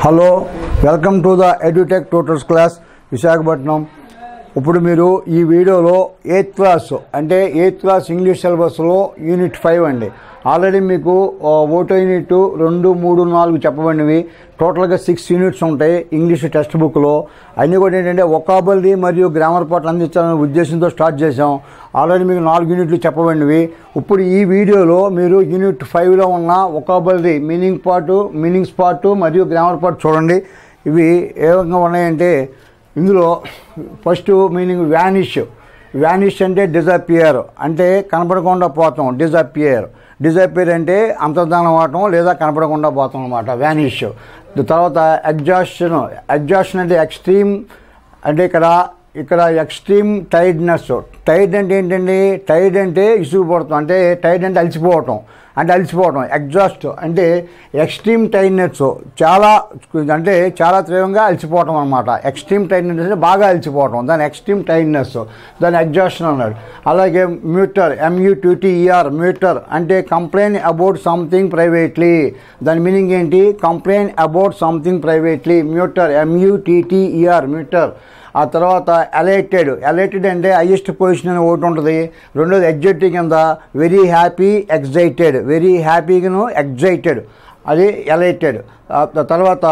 hello welcome to the Edutech Tutors class Visakhapatnam ఇప్పుడు మీరు ఈ వీడియోలో ఎయిత్ క్లాస్ అంటే ఎయిత్ క్లాస్ ఇంగ్లీష్ సిలబస్లో యూనిట్ ఫైవ్ అండి ఆల్రెడీ మీకు ఆ, ఓటో యూనిట్ రెండు మూడు నాలుగు చెప్పబడినవి టోటల్గా సిక్స్ యూనిట్స్ ఉంటాయి ఇంగ్లీష్ టెక్స్ట్ బుక్లో అన్నీ కూడా ఏంటంటే ఒకాబల్ది మరియు గ్రామర్ పాటలు అందించాలనే ఉద్దేశంతో స్టార్ట్ చేసాం ఆల్రెడీ మీకు నాలుగు యూనిట్లు చెప్పబడినవి ఇప్పుడు ఈ వీడియోలో మీరు యూనిట్ ఫైవ్లో ఉన్న ఒకాబల్ది మీనింగ్ పార్టు మీనింగ్స్ పార్టు మరియు గ్రామర్ పార్ట్ చూడండి ఇవి ఏ విధంగా ఉన్నాయంటే ఇందులో ఫస్ట్ మీనింగ్ వ్యానిష్ వ్యానిష్ అంటే డిజపియర్ అంటే కనపడకుండా పోతాం డిజపియర్ డిజపియర్ అంటే అంతర్ధానం అవటం లేదా కనపడకుండా పోతాం అనమాట వ్యానిష్ తర్వాత ఎగ్జాషన్ ఎగ్జాషన్ అంటే ఎక్స్ట్రీమ్ అంటే ఇక్కడ ఇక్కడ ఎక్స్ట్రీమ్ టైర్డ్నెస్ టైర్డ్ అంటే ఏంటండి టైర్డ్ అంటే ఇసుగు పడతాం అంటే టైర్డ్ అంటే అలసిపోవటం అంటే అలసిపోవటం ఎగ్జాస్ట్ అంటే ఎక్స్ట్రీమ్ టైర్డ్నెస్ చాలా అంటే చాలా తీవ్రంగా అలసిపోవటం అనమాట ఎక్స్ట్రీమ్ టైర్డ్నెస్ అంటే బాగా అలసిపోవటం దాని ఎక్స్ట్రీమ్ టైర్డ్నెస్ దాని ఎగ్జాస్షన్ అన్నాడు అలాగే మ్యూటర్ ఎంయూటీటీఈఆర్ మ్యూటర్ అంటే కంప్లైన్ అబౌట్ సంథింగ్ ప్రైవేట్లీ దాని మీనింగ్ ఏంటి complain about something privately mutter M U T T E R mutter ఆ తర్వాత ఎలైటెడ్ ఎలైటెడ్ అంటే హైయెస్ట్ పొజిషన్ అని ఒకటి ఉంటుంది రెండోది ఎగ్జైటెడ్ కింద వెరీ హ్యాపీ ఎగ్జైటెడ్ వెరీ హ్యాపీగాను ఎగ్జైటెడ్ అది ఎలైటెడ్ తర్వాత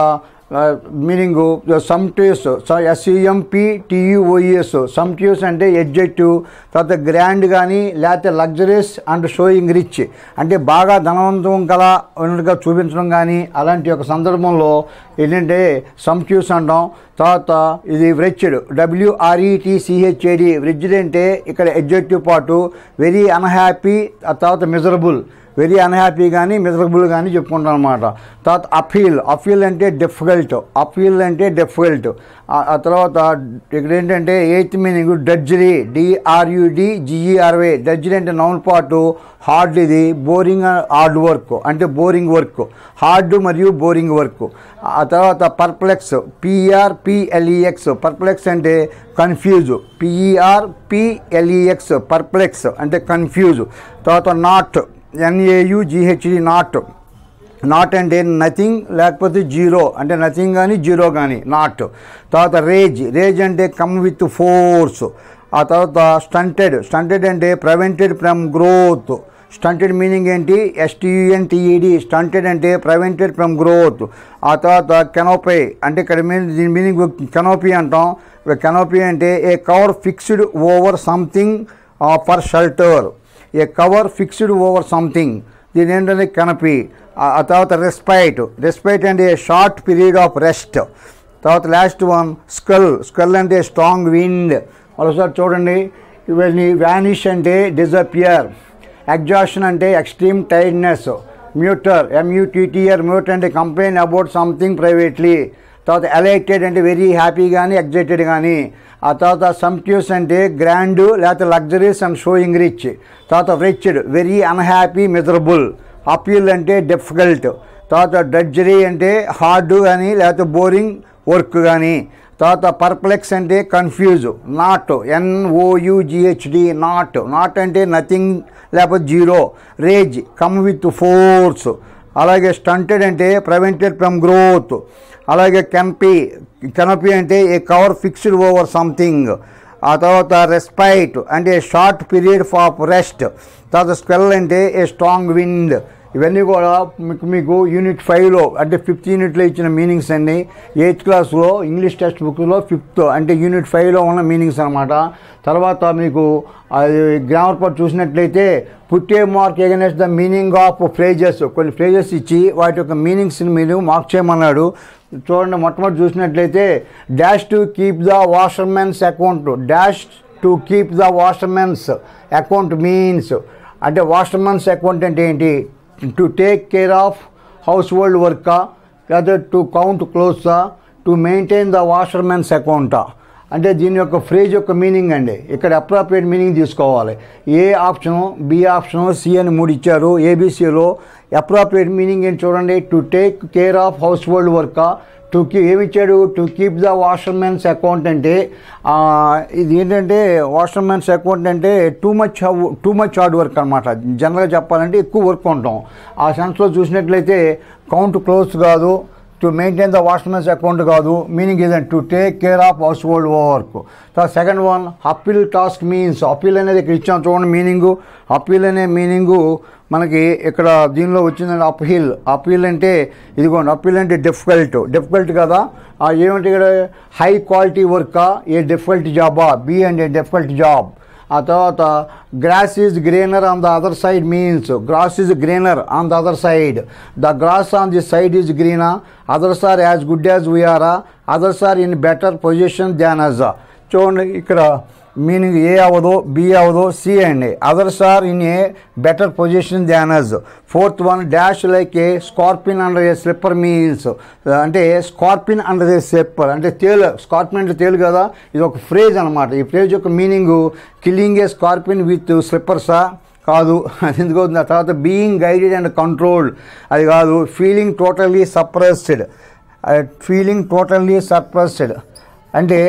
మీనింగ్ సమ్ట్యూస్ ఎస్ఈఎంపి టీయుఓఈఎస్ సమ్ట్యూస్ అంటే ఎడ్జెక్టివ్ తర్వాత గ్రాండ్ కానీ లేకపోతే లగ్జరీస్ అండ్ షోయింగ్ రిచ్ అంటే బాగా ధనవంతం గల ఉన్నట్టుగా చూపించడం కానీ అలాంటి ఒక సందర్భంలో ఏంటంటే సమ్ట్యూస్ అంటాం తర్వాత ఇది వ్రెచ్డ్ డబ్ల్యూఆర్ఈటీసీహెచ్ఏడి వ్రెచ్డ్ అంటే ఇక్కడ ఎడ్జెక్టివ్ పాటు వెరీ అన్హ్యాపీ ఆ తర్వాత మిజరబుల్ వెరీ అన్హ్యాపీ కానీ మిజరబుల్ కానీ చెప్పుకుంటాం అనమాట తర్వాత అఫీల్ అఫీల్ అంటే డిఫికల్ట్ అఫీల్ అంటే డిఫికల్ట్ ఆ తర్వాత ఇక్కడ ఏంటంటే ఎయిత్ మీనింగ్ డడ్జరీ డిఆర్యుడి జిఈఆర్వై డడ్జరీ అంటే నౌన్ పాటు హార్డ్ ఇది బోరింగ్ హార్డ్ వర్క్ అంటే బోరింగ్ వర్క్ హార్డ్ మరియు బోరింగ్ వర్క్ ఆ తర్వాత పర్ప్లెక్స్ పిఆర్ పిఎల్ఈఎక్స్ పర్ప్లెక్స్ అంటే కన్ఫ్యూజ్ పిఈఆర్ పిఎల్ఈఎక్స్ పర్ప్లెక్స్ అంటే కన్ఫ్యూజ్ తర్వాత నాట్ ఎన్ఏయుజిహెచ్డి నాట్ నాట్ అంటే నథింగ్ లేకపోతే జీరో అంటే నథింగ్ కానీ జీరో కానీ నాట్ తర్వాత రేజ్ రేజ్ అంటే కమ్ విత్ ఫోర్స్ ఆ తర్వాత స్టంటెడ్ స్టంటెడ్ అంటే prevented from growth stunted meaning ఏంటి ఎస్టీఎన్టీఈడి స్టంటెడ్ అంటే ప్రివెంటెడ్ ఫ్రమ్ గ్రోత్ ఆ తర్వాత కెనోపై అంటే ఇక్కడ మీన్ దీని మీనింగ్ కెనోపీ అంటాం కెనోపీ అంటే a cover fixed over something for shelter a cover fixed over something దీని ఏంటంటే కనపి ఆ తర్వాత రెస్పైట్ రెస్పైట్ అంటే షార్ట్ పీరియడ్ ఆఫ్ రెస్ట్ తర్వాత లాస్ట్ వన్ స్కల్ స్కల్ అంటే స్ట్రాంగ్ విండ్ మరోసారి చూడండి ఇవన్నీ వ్యానిష్ అంటే డిజపియర్ ఎగ్జాషన్ అంటే extreme tiredness mutter M U T T R mute అంటే కంప్లైన్ అబౌట్ సంథింగ్ ప్రైవేట్లీ తర్వాత ఎలైటెడ్ అంటే వెరీ హ్యాపీ కానీ ఎగ్జైటెడ్ కానీ ఆ తర్వాత సంట్యూస్ అంటే గ్రాండ్ లేకపోతే లగ్జరీస్ అండ్ షోయింగ్ రిచ్ తర్వాత wretched very unhappy miserable uphill అంటే డిఫికల్ట్ తర్వాత డడ్జరీ అంటే హార్డ్ కానీ లేకపోతే బోరింగ్ వర్క్ కానీ తర్వాత పర్ప్లెక్స్ అంటే confuse naught N O U G H D naught naught అంటే నథింగ్ లేకపోతే zero rage come with force అలాగే స్టంటెడ్ అంటే ప్రివెంటెడ్ ఫ్రమ్ గ్రోత్ అలాగే కెన్పీ కెనపీ అంటే a cover fixed over something ఆ తర్వాత రెస్పైట్ అంటే షార్ట్ పీరియడ్ ఆఫ్ రెస్ట్ తర్వాత స్పెల్ అంటే ఏ స్ట్రాంగ్ విండ్ ఇవన్నీ కూడా మీకు మీకు యూనిట్ ఫైవ్లో అంటే ఫిఫ్త్ యూనిట్లో ఇచ్చిన మీనింగ్స్ అండి ఎయిత్ క్లాస్లో ఇంగ్లీష్ టెక్స్ట్ బుక్లో ఫిఫ్త్ అంటే యూనిట్ ఫైవ్లో ఉన్న మీనింగ్స్ అనమాట తర్వాత మీకు అది గ్రామర్ పార్ట్ చూసినట్లయితే put a mark against the meaning of phrases కొన్ని ఫ్రేజెస్ ఇచ్చి వాటి యొక్క మీనింగ్స్ని మీరు మార్క్ చేయమన్నాడు చూడండి మొట్టమొదటి చూసినట్లయితే dash to keep the washermen's account dash to keep the washermen's account means అంటే వాషర్మెన్స్ అకౌంట్ అంటే ఏంటి to take care of household వర్కా లేదా టు కౌంట్ క్లోత్సా టు మెయింటైన్ ద వాషర్మెన్స్ అకౌంటా అంటే దీని యొక్క ఫ్రేజ్ యొక్క మీనింగ్ అండి ఇక్కడ అప్రాప్రియేట్ మీనింగ్ తీసుకోవాలి A option B option C అని మూడు ఇచ్చారు ఏబిసిలో అప్రాప్రియేట్ మీనింగ్ ఏంటి చూడండి to take care of household వర్కా టు కీ ఏమి ఇచ్చాడు to keep the washermen's account అంటే ఆ, ఇది ఏంటంటే వాషర్మెన్స్ అకౌంట్ అంటే too much too much hard work అనమాట జనరల్గా చెప్పాలంటే ఎక్కువ వర్క్ ఉంటాం ఆ సెన్స్లో చూసినట్లయితే కౌంట్ క్లోజ్ కాదు to maintain the washmen's account కాదు మీనింగ్ ఇదండి to take care of household work తర్వాత second one uphill task means uphill అనేది ఇక్కడ ఇచ్చాం చూడండి మీనింగు అప్పీల్ అనే మీనింగు మనకి ఇక్కడ దీనిలో వచ్చిందండి అప్హిల్ అప్పీల్ అంటే ఇదిగోండి అప్పీల్ అంటే డిఫికల్ట్ డిఫికల్ట్ కదా ఆ ఏమంటే ఇక్కడ హై క్వాలిటీ వర్కా ఏ డిఫికల్ట్ జాబా బి అంటే డిఫికల్ట్ జాబ్ ఆ తర్వాత grass is greener on the other side means grass is greener on the other side the grass on the side is greener others are as good as we are others are in better position than us చూడండి ఇక్కడ meaning A అవ్వదు B అవ్వదు C అండి others are in a better position than us fourth one dash like a scorpion under a slipper means అంటే scorpion under a slipper అంటే తేలు Scorpene అంటే తేలు కదా ఇది ఒక ఫ్రేజ్ అనమాట ఈ ఫ్రేజ్ యొక్క meaning killing a scorpion with స్లిప్పర్సా కాదు అది ఎందుకు అవుతుంది ఆ తర్వాత బీయింగ్ గైడెడ్ అండ్ కంట్రోల్డ్ అది కాదు feeling totally suppressed feeling totally suppressed అంటే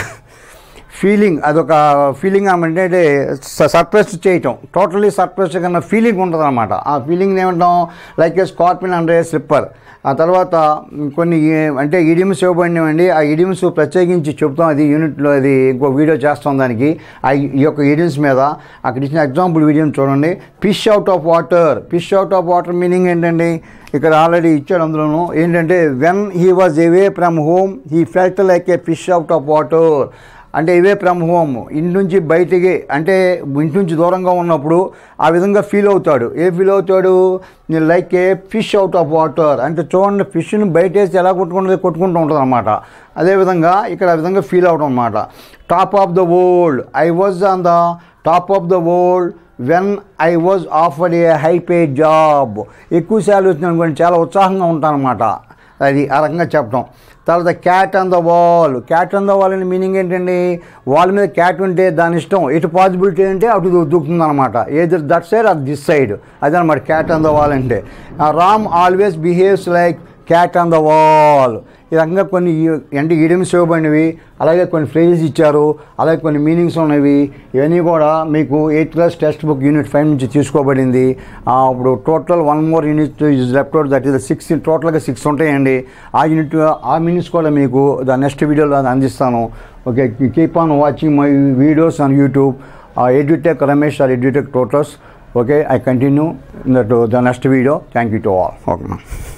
ఫీలింగ్ అదొక ఫీలింగ్ అంటే సర్ప్రైజ్ చేయటం టోటలీ సర్ప్రైజ్ కన్నా ఫీలింగ్ ఉంటుంది అనమాట ఆ ఫీలింగ్ ఏమంటాం లైక్ ఏ స్కార్పిన్ అంటే స్లిప్పర్ ఆ తర్వాత కొన్ని ఏ- అంటే ఇడియమ్స్ ఇవ్వబడినవండి ఆ ఇడియమ్స్ ప్రత్యేకించి చెప్తాం అది యూనిట్లో అది ఇంకో వీడియో చేస్తాం దానికి ఆ ఈ యొక్క ఇడియమ్స్ మీద అక్కడ ఇచ్చిన ఎగ్జాంపుల్ వీడియో చూడండి fish out of water fish out of water meaning ఏంటండి ఇక్కడ ఆల్రెడీ ఇచ్చాడు అందులోను ఏంటంటే when he was away from home he felt like a fish out of water అంటే ఇవే ఫ్రమ్ హోమ్ ఇంటి నుంచి బయటికి అంటే ఇంటి నుంచి దూరంగా ఉన్నప్పుడు ఆ విధంగా ఫీల్ అవుతాడు ఏ ఫీల్ అవుతాడు like a fish out of water అంటే చూడండి ఫిష్ని బయట వేసి ఎలా కొట్టుకుంటుంది కొట్టుకుంటూ ఉంటుంది అనమాట అదేవిధంగా ఇక్కడ ఆ విధంగా ఫీల్ అవడం అనమాట top of the world I was on the top of the world when I was offered a high pay job ఎక్కువ శాలరీ వచ్చింది అనుకోండి చాలా ఉత్సాహంగా ఉంటాను అనమాట అది ఆ రకంగా చెప్పడం తర్వాత cat on the wall cat on the wall అనే మీనింగ్ ఏంటండి వాల్ మీద క్యాట్ ఉంటే దాని ఇష్టం ఎటు పాసిబిలిటీ అంటే అటు దూకుతుంది అనమాట ఏది దట్ సైడ్ అది దిస్ సైడ్ అదనమాట క్యాట్ ఆన్ ద వాల్ అంటే Ram always behaves like cat on the wall ఈ రకంగా కొన్ని ఈ- అంటే ఈడియమ్స్ ఇవ్వబడినవి అలాగే కొన్ని ఫ్రేజెస్ ఇచ్చారు అలాగే కొన్ని మీనింగ్స్ ఉన్నవి ఇవన్నీ కూడా మీకు eighth class text book unit five నుంచి తీసుకోబడింది ఆ, ఇప్పుడు total one more unit is left out that is six టోటల్గా సిక్స్ ఉంటాయండి ఆ యూనిట్ ఆ మీనింగ్స్ కూడా మీకు ద నెక్స్ట్ వీడియోలో అది అందిస్తాను okay keep on watching my videos on YouTube Edutech Ramesh or Edutech Tutors okay I continue that the next video thank you to all okay